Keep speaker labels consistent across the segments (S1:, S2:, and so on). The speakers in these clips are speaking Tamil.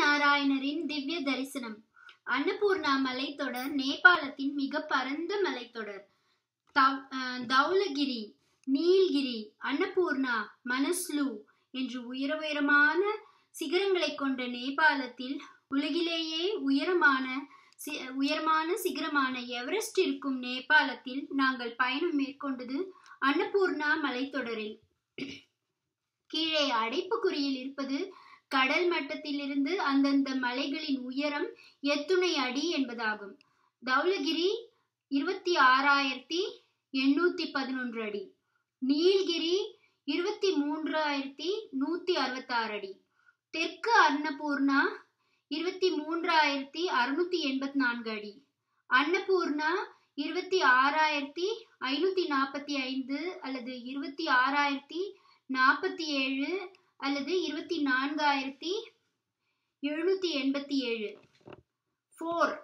S1: நாராயணரின் திவ்ய தரிசனம் அன்னபூர்ணா மலைத்தொடர் நேபாளத்தின் மிக பரந்த மலைத்தொடர் தவ்- அஹ் தௌலகிரி நீல்கிரி அன்னபூர்ணா மனஸ்லு என்று உயர உயரமான சிகரங்களை கொண்ட நேபாளத்தில் உலகிலேயே உயரமான சி- உயரமான சிகரமான எவரெஸ்ட் இருக்கும் நேபாளத்தில் நாங்கள் பயணம் மேற்கொண்டது அன்னபூர்ணா மலைத்தொடரில் கீழே அடைப்புக்குறியில் இருப்பது கடல் மட்டத்திலிருந்து அந்தந்த மலைகளின் உயரம் எத்துணை அடி என்பதாகும் தௌலகிரி இருபத்தி ஆறாயிரத்தி எண்ணூத்தி பதினொன்று அடி நீல்கிரி இருபத்தி மூன்றாயிரத்தி நூத்தி அறுபத்தாறு அடி தெற்கு அன்னபூர்ணா இருபத்தி மூன்றாயிரத்தி அறுநூத்தி எண்பத்தி நான்கு அடி அன்னபூர்ணா இருபத்தி ஆறாயிரத்தி ஐநூத்தி நாற்பத்தி ஐந்து அல்லது இருபத்தி ஆறாயிரத்தி நாற்பத்தி ஏழு அல்லது இருபத்தி நான்காயிரத்தி எழுநூத்தி எண்பத்தி ஏழு ஃபோர்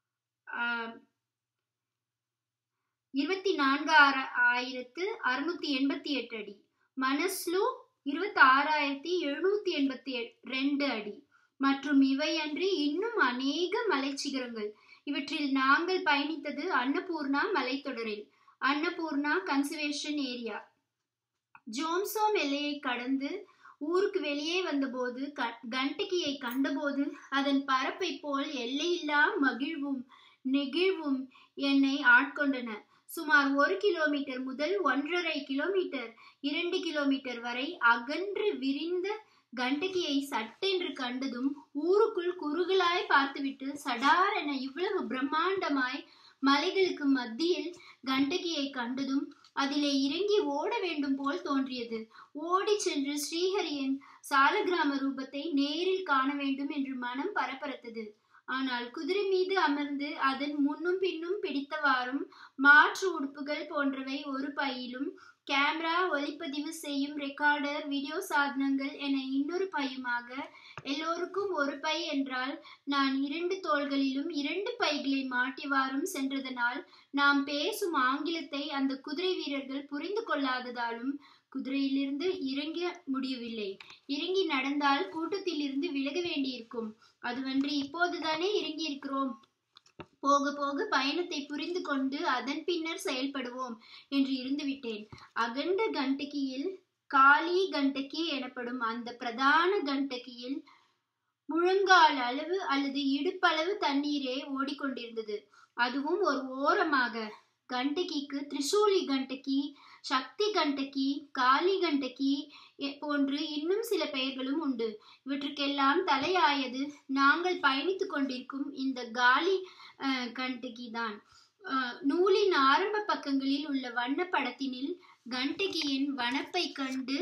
S1: இருபத்தி நான்கு ஆயிரத்து அறுநூத்தி எண்பத்தி எட்டு அடி மனஸ்லு இருபத்தி ஆறாயிரத்தி எழுநூத்தி எண்பத்தி ரெண்டு அடி மற்றும் இவையன்றி இன்னும் அநேக மலைச்சிகரங்கள் இவற்றில் நாங்கள் பயணித்தது அன்னபூர்ணா மலைத்தொடரில் அன்னபூர்ணா கன்சர்வேஷன் ஏரியா ஜோம்சோம் எல்லையை கடந்து ஊருக்கு வெளியே வந்தபோது க- கண்டகியை கண்டபோது அதன் பரப்பை போல் எல்லையில்லா மகிழ்வும் நெகிழ்வும் என்னை ஆட்கொண்டன சுமார் ஒரு கிலோமீட்டர் முதல் ஒன்றரை கிலோமீட்டர் இரண்டு கிலோமீட்டர் வரை அகன்று விரிந்த கண்டகியை சட்டென்று கண்டதும் ஊருக்குள் குறுகலாய் பார்த்துவிட்டு சடார் என இவ்வளவு பிரம்மாண்டமாய் மலைகளுக்கு மத்தியில் கண்டகியை கண்டதும் அதிலே இறங்கி ஓட வேண்டும் போல் தோன்றியது ஓடி சென்று ஸ்ரீஹரியின் சாலக்கிராம ரூபத்தை நேரில் காண வேண்டும் என்று மனம் பரபரத்தது ஆனால் குதிரை மீது அமர்ந்து அதன் முன்னும் பின்னும் பிடித்தவாறும் மாற்று உடுப்புகள் போன்றவை ஒரு பையிலும் கேமரா ஒளிப்பதிவு செய்யும் ரெக்கார்டர் வீடியோ சாதனங்கள் என இன்னொரு பையுமாக எல்லோருக்கும் ஒரு பை என்றால் நான் இரண்டு தோள்களிலும் இரண்டு பைகளை மாட்டிவாறும் சென்றதனால் நாம் பேசும் ஆங்கிலத்தை அந்த குதிரை வீரர்கள் புரிந்து கொள்ளாததாலும் குதிரையிலிருந்து இறங்க முடியவில்லை இறங்கி நடந்தால் கூட்டத்தில் இருந்து விலக வேண்டியிருக்கும் அதுவன்றி இப்போதுதானே இறங்கி இருக்கிறோம் போக போக பயணத்தை புரிந்து கொண்டு அதன் பின்னர் செயல்படுவோம் என்று இருந்துவிட்டேன் அகண்ட கண்டகியில் காளி கண்டகி எனப்படும் அந்த பிரதான கண்டகியில் முழங்கால் அளவு அல்லது இடுப்பளவு தண்ணீரே ஓடிக்கொண்டிருந்தது அதுவும் ஒரு ஓரமாக கண்டகிக்கு திரிசூலி கண்டகி சக்தி கண்டகி காளி கண்டகி எ- போன்று இன்னும் சில பெயர்களும் உண்டு இவற்றுக்கெல்லாம் தலையாயது நாங்கள் பயணித்துக் கொண்டிருக்கும் இந்த காலி அஹ், கண்டகி தான் அஹ், நூலின் ஆரம்ப பக்கங்களில் உள்ள வண்ண படத்தினில் கண்டகியின் வனப்பை கண்டு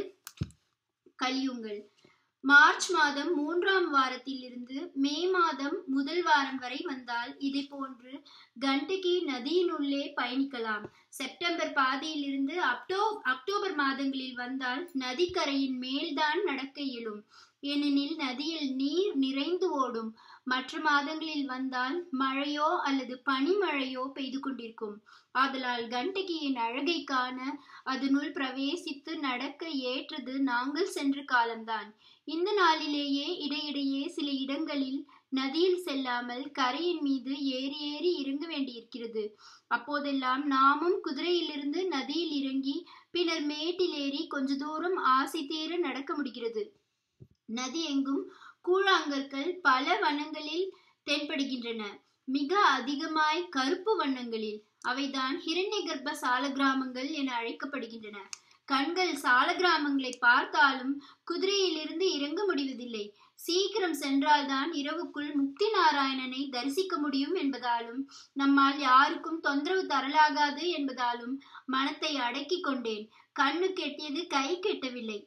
S1: கலியுங்கள் மார்ச் மாதம் மூன்றாம் வாரத்தில் இருந்து மே மாதம் முதல் வாரம் வரை வந்தால் இதை போன்று கண்டகி நதியினுள்ளே பயணிக்கலாம் செப்டம்பர் பாதியிலிருந்து அக்டோ அக்டோபர் மாதங்களில் வந்தால் நதிக்கரையின் மேல்தான் நடக்க இயலும் ஏனெனில் நதியில் நீர் நிறைந்து ஓடும் மற்ற மாதங்களில் வந்தால் மழையோ அல்லது பனிமழையோ பெய்து கொண்டிருக்கும் ஆதலால் கண்டகியின் அழகை காண அதனுள் பிரவேசித்து நடக்க ஏற்றது நாங்கள் சென்ற காலம்தான் இந்த நாளிலேயே இடையிடையே சில இடங்களில் நதியில் செல்லாமல் கரையின் மீது ஏறி ஏறி இறங்க வேண்டியிருக்கிறது அப்போதெல்லாம் நாமும் குதிரையிலிருந்து நதியில் இறங்கி பின்னர் மேட்டில் ஏறி கொஞ்ச தூரம் ஆசை தீர நடக்க முடிகிறது நதி எங்கும் கூழாங்கற்கள் பல வண்ணங்களில் தென்படுகின்றன மிக அதிகமாய் கருப்பு வண்ணங்களில் அவைதான் ஹிரண்ய கர்ப்ப சால கிராமங்கள் என அழைக்கப்படுகின்றன கண்கள் சால கிராமங்களை பார்த்தாலும் குதிரையிலிருந்து இறங்க முடிவதில்லை சீக்கிரம் சென்றால்தான் இரவுக்குள் முக்தி நாராயணனை தரிசிக்க முடியும் என்பதாலும் நம்மால் யாருக்கும் தொந்தரவு தரலாகாது என்பதாலும் மனத்தை அடக்கிக் கொண்டேன் கண்ணு கெட்டியது கை கெட்டவில்லை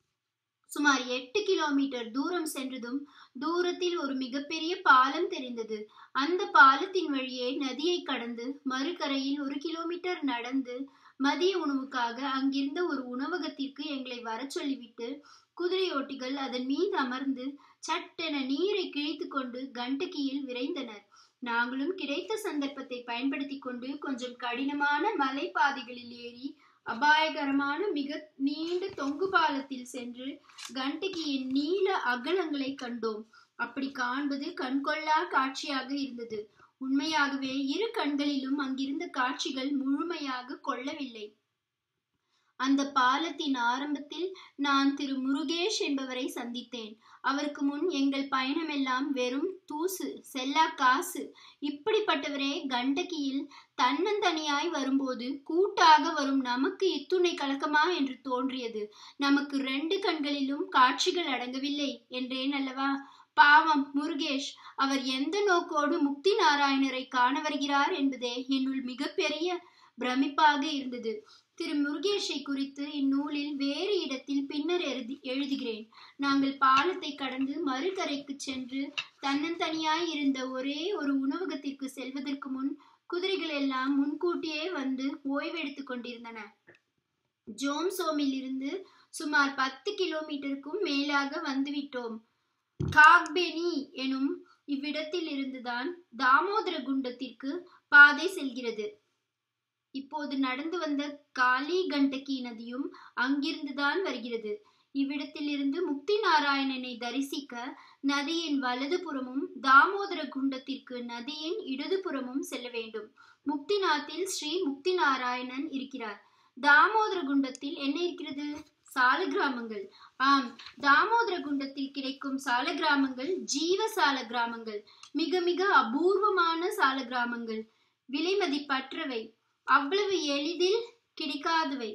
S1: சுமார் எட்டு கிலோமீட்டர் தூரம் சென்றதும் தூரத்தில் ஒரு மிகப்பெரிய பாலம் தெரிந்தது அந்த பாலத்தின் வழியே நதியை கடந்து மறுகரையில் ஒரு கிலோமீட்டர் நடந்து மதிய உணவுக்காக அங்கிருந்த ஒரு உணவகத்திற்கு எங்களை வரச் சொல்லிவிட்டு குதிரையோட்டிகள் அதன் மீது அமர்ந்து சட்டென நீரை கிழித்து கொண்டு கண்டகியில் விரைந்தனர் நாங்களும் கிடைத்த சந்தர்ப்பத்தை பயன்படுத்திக் கொண்டு கொஞ்சம் கடினமான மலைப்பாதைகளில் ஏறி அபாயகரமான மிக நீண்ட தொங்கு பாலத்தில் சென்று கண்டகியின் நீள அகலங்களை கண்டோம் அப்படி காண்பது கண்கொள்ளா காட்சியாக இருந்தது உண்மையாகவே இரு கண்களிலும் அங்கிருந்த காட்சிகள் முழுமையாக கொள்ளவில்லை அந்த பாலத்தின் ஆரம்பத்தில் நான் திரு முருகேஷ் என்பவரை சந்தித்தேன் அவருக்கு முன் எங்கள் பயணமெல்லாம் வெறும் தூசு செல்லா காசு இப்படிப்பட்டவரே கண்டகியில் தன்னந்தனியாய் வரும்போது கூட்டாக வரும் நமக்கு இத்துணை கலக்கமா என்று தோன்றியது நமக்கு ரெண்டு கண்களிலும் காட்சிகள் அடங்கவில்லை என்றேன் அல்லவா பாவம் முருகேஷ் அவர் எந்த நோக்கோடு முக்தி நாராயணரை காண வருகிறார் என்பதே என்னுள் மிகப்பெரிய பிரமிப்பாக இருந்தது திரு முருகேஷை குறித்து இந்நூலில் வேறு இடத்தில் பின்னர் எழுதி எழுதுகிறேன் நாங்கள் பாலத்தை கடந்து மறுகரைக்கு சென்று தன்னந்தனியாய் இருந்த ஒரே ஒரு உணவகத்திற்கு செல்வதற்கு முன் குதிரைகள் எல்லாம் முன்கூட்டியே வந்து ஓய்வெடுத்துக் கொண்டிருந்தன ஜோம்சோமில் இருந்து சுமார் பத்து கிலோமீட்டருக்கும் மேலாக வந்துவிட்டோம் காக்பெனி எனும் இவ்விடத்தில் இருந்துதான் தாமோதர குண்டத்திற்கு பாதை செல்கிறது இப்போது நடந்து வந்த காளி கண்டகி நதியும் அங்கிருந்துதான் வருகிறது இவ்விடத்தில் இருந்து முக்தி நாராயணனை தரிசிக்க நதியின் வலது புறமும் தாமோதர குண்டத்திற்கு நதியின் இடதுபுறமும் செல்ல வேண்டும் முக்திநாத்தில் ஸ்ரீ முக்தி நாராயணன் இருக்கிறார் தாமோதர குண்டத்தில் என்ன இருக்கிறது சால கிராமங்கள் ஆம் தாமோதர குண்டத்தில் கிடைக்கும் சால கிராமங்கள் ஜீவ சால கிராமங்கள் மிக மிக அபூர்வமான சால கிராமங்கள் விலை மதிப்பற்றவை அவ்வளவு எளிதில் கிடைக்காதவை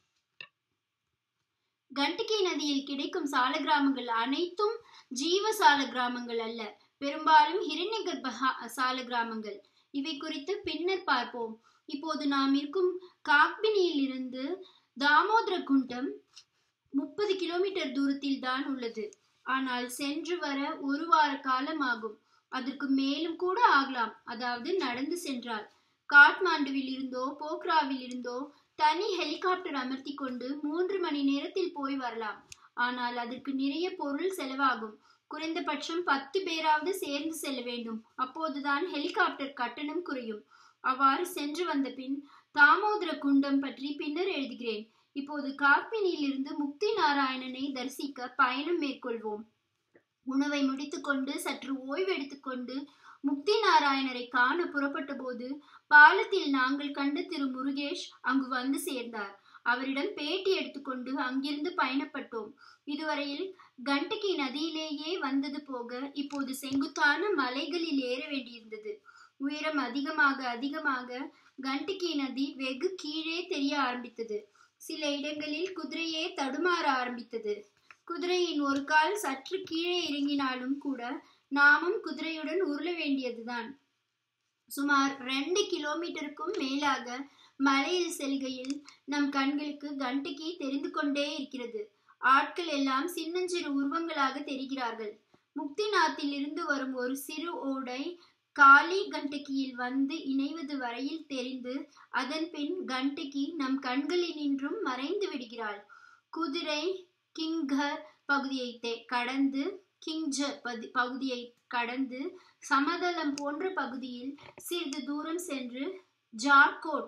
S1: கண்டகி நதியில் கிடைக்கும் சால கிராமங்கள் அனைத்தும் ஜீவ சால கிராமங்கள் அல்ல பெரும்பாலும் ஹிரண்ய கர்ப்ப சால கிராமங்கள் இவை குறித்து பின்னர் பார்ப்போம் இப்போது நாம் இருக்கும் காக்பினியில் இருந்து தாமோதர குண்டம் முப்பது கிலோமீட்டர் தூரத்தில் தான் உள்ளது ஆனால் சென்று வர ஒரு வார காலம் ஆகும் அதற்கு மேலும் கூட ஆகலாம் அதாவது நடந்து சென்றால் காட்மாண்டுவில் இருந்தோ போக்ராவில் இருந்தோ தனி ஹெலிகாப்டர் அமர்த்தி கொண்டு மூன்று மணி நேரத்தில் போய் வரலாம் ஆனால் அதற்கு நிறைய பொருள் செலவாகும் குறைந்தபட்சம் பத்து பேராவது சேர்ந்து செல்ல வேண்டும் அப்போதுதான் ஹெலிகாப்டர் கட்டணம் குறையும் அவ்வாறு சென்று வந்த பின் தாமோதர குண்டம் பற்றி பின்னர் எழுதுகிறேன் இப்போது காப்பினியிலிருந்து முக்தி நாராயணனை தரிசிக்க பயணம் மேற்கொள்வோம் உணவை முடித்துக்கொண்டு சற்று ஓய்வு எடுத்துக்கொண்டு முக்தி நாராயணரை காண புறப்பட்ட போது பாலத்தில் நாங்கள் கண்ட திரு முருகேஷ் அங்கு வந்து சேர்ந்தார் அவரிடம் பேட்டி எடுத்துக்கொண்டு அங்கிருந்து பயணப்பட்டோம் இதுவரையில் கண்டகி நதியிலேயே வந்தது போக இப்போது செங்குத்தான மலைகளில் ஏற வேண்டியிருந்தது உயரம் அதிகமாக அதிகமாக கண்டகி நதி வெகு கீழே தெரிய ஆரம்பித்தது சில இடங்களில் குதிரையே தடுமாற ஆரம்பித்தது குதிரையின் ஒரு கால் சற்று கீழே இறங்கினாலும் கூட நாமும் குதிரையுடன் உருள வேண்டியதுதான் சுமார் ரெண்டு கிலோமீட்டருக்கும் மேலாக மலையில் செல்கையில் நம் கண்களுக்கு கண்டகி தெரிந்து கொண்டே இருக்கிறது ஆட்கள் எல்லாம் சின்னஞ்சிறு உருவங்களாக தெரிகிறார்கள் முக்திநாத்தில் இருந்து வரும் ஒரு சிறு ஓடை காளி கண்டகியில் வந்து இணைவது வரையில் தெரிந்து அதன் பின் கண்டகி நம் கண்களினின்றும் மறைந்து விடுகிறாள் குதிரை கிங்கர் பகுதியை கடந்து கிங்ஜர் பகுதியை கடந்து சமதளம் போன்ற பகுதியில் சிறிது தூரம் சென்று ஜார்கோட்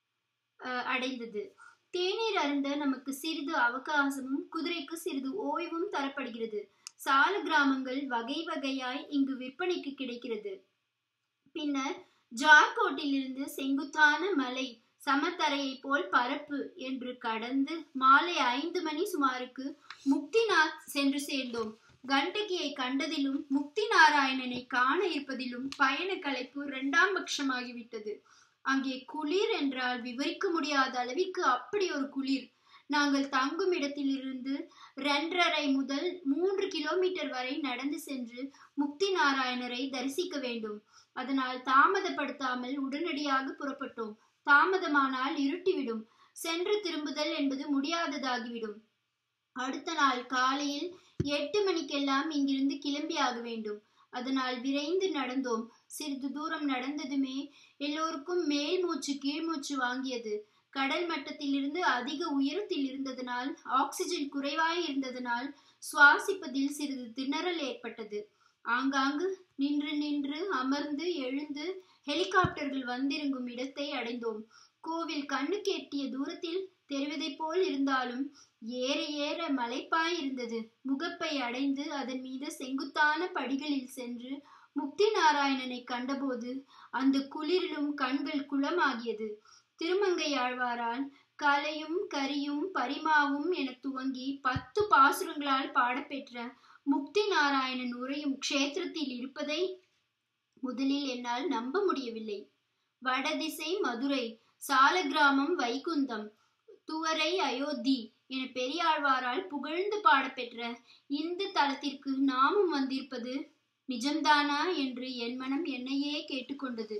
S1: அடைந்தது தேநீர் அருந்த நமக்கு சிறிது அவகாசமும் குதிரைக்கு சிறிது ஓய்வும் தரப்படுகிறது சால கிராமங்கள் வகை வகையாய் இங்கு விற்பனைக்கு கிடைக்கிறது பின்னர் ஜார்கோட்டிலிருந்து செங்குத்தான மலை சமத்தரையை போல் பரப்பு என்று கடந்து மாலை ஐந்து மணி சுமாருக்கு முக்திநாத் சென்று சேர்ந்தோம் கண்டகியை கண்டதிலும் முக்தி நாராயணனை காண இருப்பதிலும் பயண கலைப்பு இரண்டாம் பட்சமாகிவிட்டது அங்கே குளிர் என்றால் விவரிக்க முடியாத அளவிற்கு அப்படி ஒரு குளிர் நாங்கள் தங்கும் இடத்திலிருந்து ரெண்டரை முதல் மூன்று கிலோமீட்டர் வரை நடந்து சென்று முக்தி நாராயணரை தரிசிக்க வேண்டும் அதனால் தாமதப்படுத்தாமல் உடனடியாக புறப்பட்டோம் தாமதமானால் இருட்டிவிடும் சென்று திரும்புதல் என்பது முடியாததாகிவிடும் அடுத்த நாள் காலையில் எட்டு மணிக்கெல்லாம் இங்கிருந்து கிளம்பி ஆக வேண்டும் அதனால் விரைந்து நடந்தோம் சிறிது தூரம் நடந்ததுமே எல்லோருக்கும் மேல் மூச்சு கீழ் மூச்சு வாங்கியது கடல் மட்டத்திலிருந்து அதிக உயரத்தில் இருந்ததனால் ஆக்சிஜன் குறைவாய் இருந்ததனால் சுவாசிப்பதில் சிறிது திணறல் ஏற்பட்டது ஆங்காங்கு நின்று நின்று அமர்ந்து எழுந்து ஹெலிகாப்டர்கள் வந்திறங்கும் இடத்தை அடைந்தோம் கோவில் கண்ணுக்கு எட்டிய தூரத்தில் தெரிவதைப் போல் இருந்தாலும் ஏற ஏற மலைப்பாய் இருந்தது முகப்பை அடைந்து அதன் மீது செங்குத்தான படிகளில் சென்று முக்தி நாராயணனை கண்டபோது அந்த குளிரிலும் கண்கள் குளமாகியது திருமங்கை ஆழ்வாரால் கலையும் கரியும் பரிமாவும் என துவங்கி பத்து பாசுரங்களால் பாடப்பெற்ற முக்தி நாராயணன் உரையும் க்ஷேத்திரத்தில் இருப்பதை முதலில் என்னால் நம்ப முடியவில்லை வடதிசை மதுரை சாலக்கிராமம் வைகுந்தம் துவரை அயோத்தி என பெரியாழ்வாரால் புகழ்ந்து பாடப்பெற்ற இந்த தலத்திற்கு நாமும் வந்திருப்பது நிஜம்தானா என்று என் மனம் என்னையே கேட்டுக்கொண்டது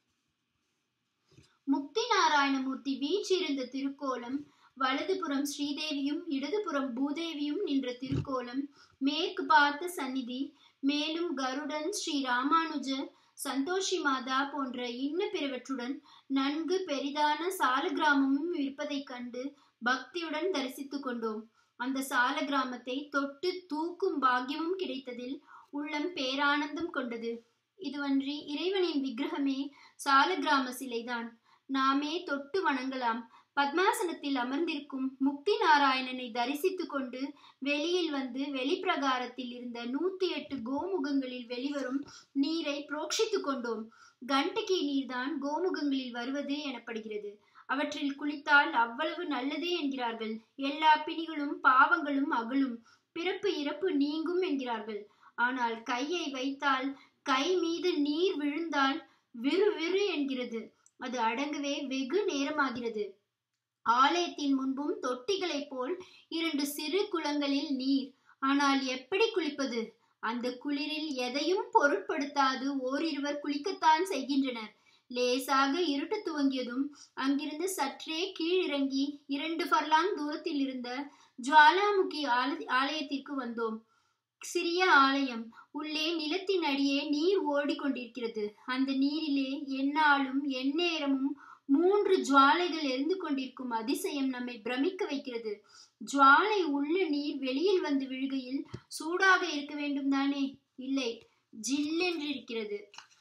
S1: முக்தி நாராயணமூர்த்தி வீற்றிருந்த திருக்கோலம் வலதுபுறம் ஸ்ரீதேவியும் இடதுபுறம் பூதேவியும் நின்ற திருக்கோலம் மேற்கு பார்த்த சந்நிதி மேலும் கருடன் ஸ்ரீ ராமானுஜர் சந்தோஷி மாதா போன்ற இன்ன பிறவற்றுடன் நன்கு பெரிதான சால கிராமமும் இருப்பதைக் கண்டு பக்தியுடன் தரிசித்துக் கொண்டோம் அந்த சால கிராமத்தை தொட்டு தூக்கும் பாக்கியமும் கிடைத்ததில் உள்ளம் பேரானந்தம் கொண்டது இதுவன்றி இறைவனின் விக்கிரகமே சால கிராம சிலைதான் நாமே தொட்டு வணங்கலாம் பத்மாசனத்தில் அமர்ந்திருக்கும் முக்தி நாராயணனை தரிசித்துக் கொண்டு வெளியில் வந்து வெளிப்பிரகாரத்தில் இருந்த நூத்தி எட்டு கோமுகங்களில் வெளிவரும் நீரை புரோக்ஷித்துக் கொண்டோம் கண்டகி நீர்தான் கோமுகங்களில் வருவது எனப்படுகிறது அவற்றில் குளித்தால் அவ்வளவு நல்லதே என்கிறார்கள் எல்லா பிணிகளும் பாவங்களும் அகலும் பிறப்பு இறப்பு நீங்கும் என்கிறார்கள் ஆனால் கையை வைத்தால் கை மீது நீர் விழுந்தால் விறு விறு என்கிறது அது அடங்கவே வெகு நேரமாகிறது ஆலயத்தின் முன்பும் தொட்டிகளைப் போல் இரண்டு சிறு குளங்களில் நீர் ஆனால் எப்படி குளிப்பது அந்த குளிரில் எதையும் பொருட்படுத்தாது ஓரிருவர் குளிக்கத்தான் செய்கின்றனர் லேசாக இருட்டு துவங்கியதும் அங்கிருந்து சற்றே கீழிறங்கி இரண்டு ஃபர்லாங் தூரத்தில் இருந்த ஜுவாலாமுகி ஆலயத்திற்கு வந்தோம் சிறிய ஆலயம் உள்ளே நிலத்தின் அடியே நீர் ஓடிக்கொண்டிருக்கிறது அந்த நீரிலே எந்நாளும் எந்நேரமும் மூன்று ஜுவாலைகள் எரிந்து கொண்டிருக்கும் அதிசயம் நம்மை பிரமிக்க வைக்கிறது ஜுவாலை உள்ள நீர் வெளியில் வந்து விழுகையில் சூடாக இருக்க வேண்டும் தானே இல்லை ஜில்லென்று இருக்கிறது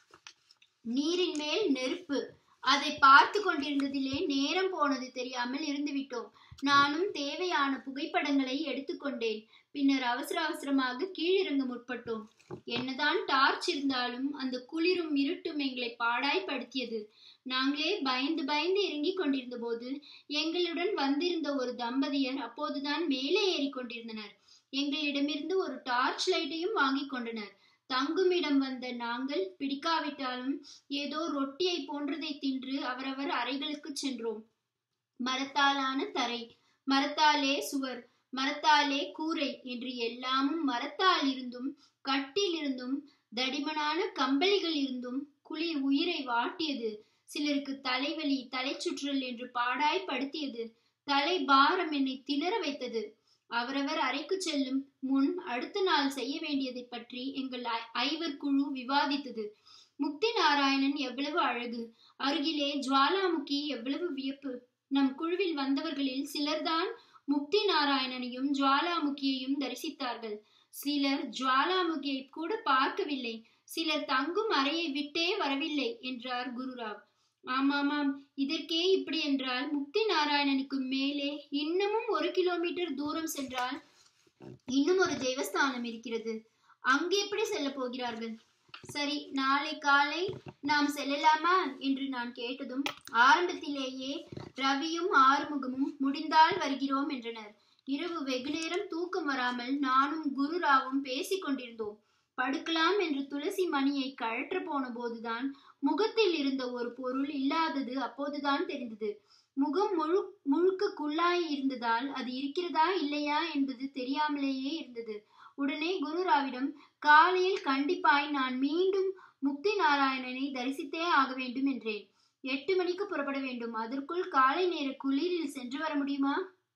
S1: நீரின் மேல் நெருப்பு அதை பார்த்து கொண்டிருந்ததிலே நேரம் போனது தெரியாமல் இருந்து விட்டோம் நானும் தேவையான புகைப்படங்களை எடுத்துக்கொண்டேன் பின்னர் அவசர அவசரமாக கீழிறங்க முற்பட்டோம் என்னதான் டார்ச் இருந்தாலும் அந்த குளிரும் இருட்டும் எங்களை பாடாய்படுத்தியது நாங்களே பயந்து பயந்து இறங்கிக் கொண்டிருந்த போது எங்களுடன் வந்திருந்த ஒரு தம்பதியர் அப்போதுதான் மேலே ஏறி கொண்டிருந்தனர் எங்களிடமிருந்து ஒரு டார்ச் லைட்டையும் வாங்கி கொண்டனர் தங்குமிடம் வந்த நாங்கள் பிடிக்காவிட்டாலும் ஏதோ ரொட்டியை போன்றதை தின்று அவரவர் அறைகளுக்கு சென்றோம் மரத்தாலான தரை மரத்தாலே சுவர் மரத்தாலே கூரை என்று எல்லாமும் மரத்தால் இருந்தும் கட்டில் இருந்தும் தடிமனான கம்பளிகள் இருந்தும் குளிர் உயிரை வாட்டியது சிலருக்கு தலைவலி தலை சுற்றல் என்று பாடாய் படுத்தியது தலை பாரம் என்னை திணற வைத்தது அவரவர் அறைக்கு செல்லும் முன் அடுத்த நாள் செய்ய வேண்டியதை பற்றி எங்கள் ஐவர் குழு விவாதித்தது முக்தி நாராயணன் எவ்வளவு அழகு அருகிலே ஜுவாலாமுகி எவ்வளவு வியப்பு நம் குழுவில் வந்தவர்களில் சிலர்தான் முக்தி நாராயணனையும் ஜுவாலாமுகியையும் தரிசித்தார்கள் சிலர் ஜுவாலாமுகியை கூட பார்க்கவில்லை சிலர் தங்கும் அறையை விட்டே வரவில்லை என்றார் குருராவ் ஆமாமாம் இதற்கே இப்படி என்றால் முக்தி நாராயணனுக்கு மேலே இன்னமும் ஒரு கிலோமீட்டர் தூரம் சென்றால் இன்னும் ஒரு தேவஸ்தானம் இருக்கிறது அங்கு எப்படி செல்ல போகிறார்கள் சரி நாளை காலை நாம் செல்லலாமா என்று நான் கேட்டதும் ஆரம்பத்திலேயே ரவியும் ஆறுமுகமும் முடிந்தால் வருகிறோம் என்றனர் இரவு வெகு நேரம் தூக்கம் வராமல் நானும் குருராவும் பேசிக் கொண்டிருந்தோம் படுக்கலாம் என்று துளசி மணியை கழற்ற போன போதுதான் முகத்தில் இருந்த ஒரு பொருள் இல்லாதது அப்போதுதான் தெரிந்தது முகம் முழு முழுக்க குள்ளாய் இருந்ததால் அது இருக்கிறதா இல்லையா என்பது தெரியாமலேயே இருந்தது உடனே குருராவிடம் காலையில் கண்டிப்பாய் நான் மீண்டும் முக்தி நாராயணனை தரிசித்தே ஆக வேண்டும் என்றேன் எட்டு மணிக்கு புறப்பட வேண்டும் அதற்குள் காலை நேர குளிரில் சென்று வர முடியுமா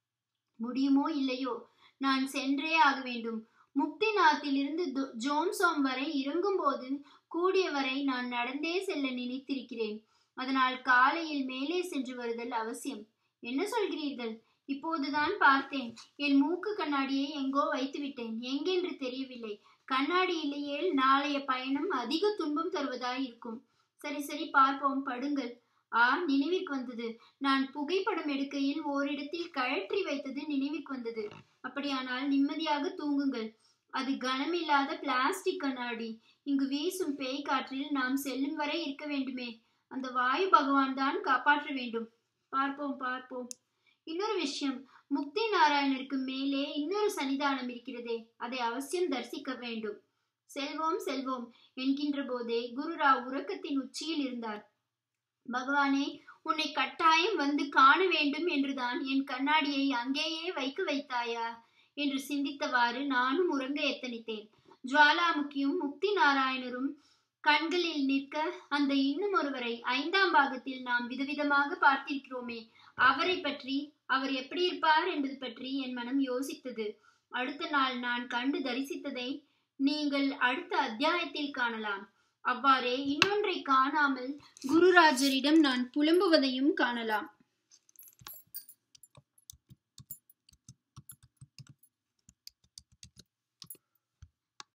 S1: முடியுமோ இல்லையோ நான் சென்றே ஆக வேண்டும் முக்திநாத்திலிருந்து ஜோன்சோம் வரை இறங்கும் போது கூடியவரை நான் நடந்தே செல்ல நினைத்திருக்கிறேன் அதனால் காலையில் மேலே சென்று வருதல் அவசியம் என்ன சொல்கிறீர்கள் இப்போதுதான் பார்த்தேன் என் மூக்கு கண்ணாடியை எங்கோ வைத்து விட்டேன் எங்கென்று தெரியவில்லை கண்ணாடி இல்லையேல் நாளைய பயணம் அதிக துன்பம் தருவதாய் இருக்கும் சரி சரி பார்ப்போம் படுங்கள் ஆ நினைவிற்கு வந்தது நான் புகைப்படம் எடுக்கையில் ஓரிடத்தில் கழற்றி வைத்தது நினைவிற்கு வந்தது அப்படியானால் நிம்மதியாக தூங்குங்கள் அது கனமில்லாத பிளாஸ்டிக் கண்ணாடி இங்கு வீசும் பேய் காற்றில் நாம் செல்லும் வரை இருக்க வேண்டுமே அந்த வாயு பகவான் தான் காப்பாற்ற வேண்டும் பார்ப்போம் பார்ப்போம் இன்னொரு விஷயம் முக்தி நாராயணருக்கு மேலே இன்னொரு சன்னிதானம் இருக்கிறதே அதை அவசியம் தரிசிக்க வேண்டும் செல்வோம் செல்வோம் என்கின்ற போதே குருராவ் உறக்கத்தின் உச்சியில் இருந்தார் பகவானே உன்னை கட்டாயம் வந்து காண வேண்டும் என்றுதான் என் கண்ணாடியை அங்கேயே வைக்க வைத்தாயா என்று சிந்தித்தவாறு நானும் உறங்க எத்தனித்தேன் ஜுவாலாமுகியும் முக்தி நாராயணரும் கண்களில் நிற்க அந்த இன்னும் ஒருவரை ஐந்தாம் பாகத்தில் நாம் விதவிதமாக பார்த்திருக்கிறோமே அவரை பற்றி அவர் எப்படி இருப்பார் என்பது பற்றி என் மனம் யோசித்தது அடுத்த நாள் நான் கண்டு தரிசித்ததை நீங்கள் அடுத்த அத்தியாயத்தில் காணலாம் அவ்வாறே இன்னொன்றை காணாமல் குருராஜரிடம் நான் புலம்புவதையும் காணலாம்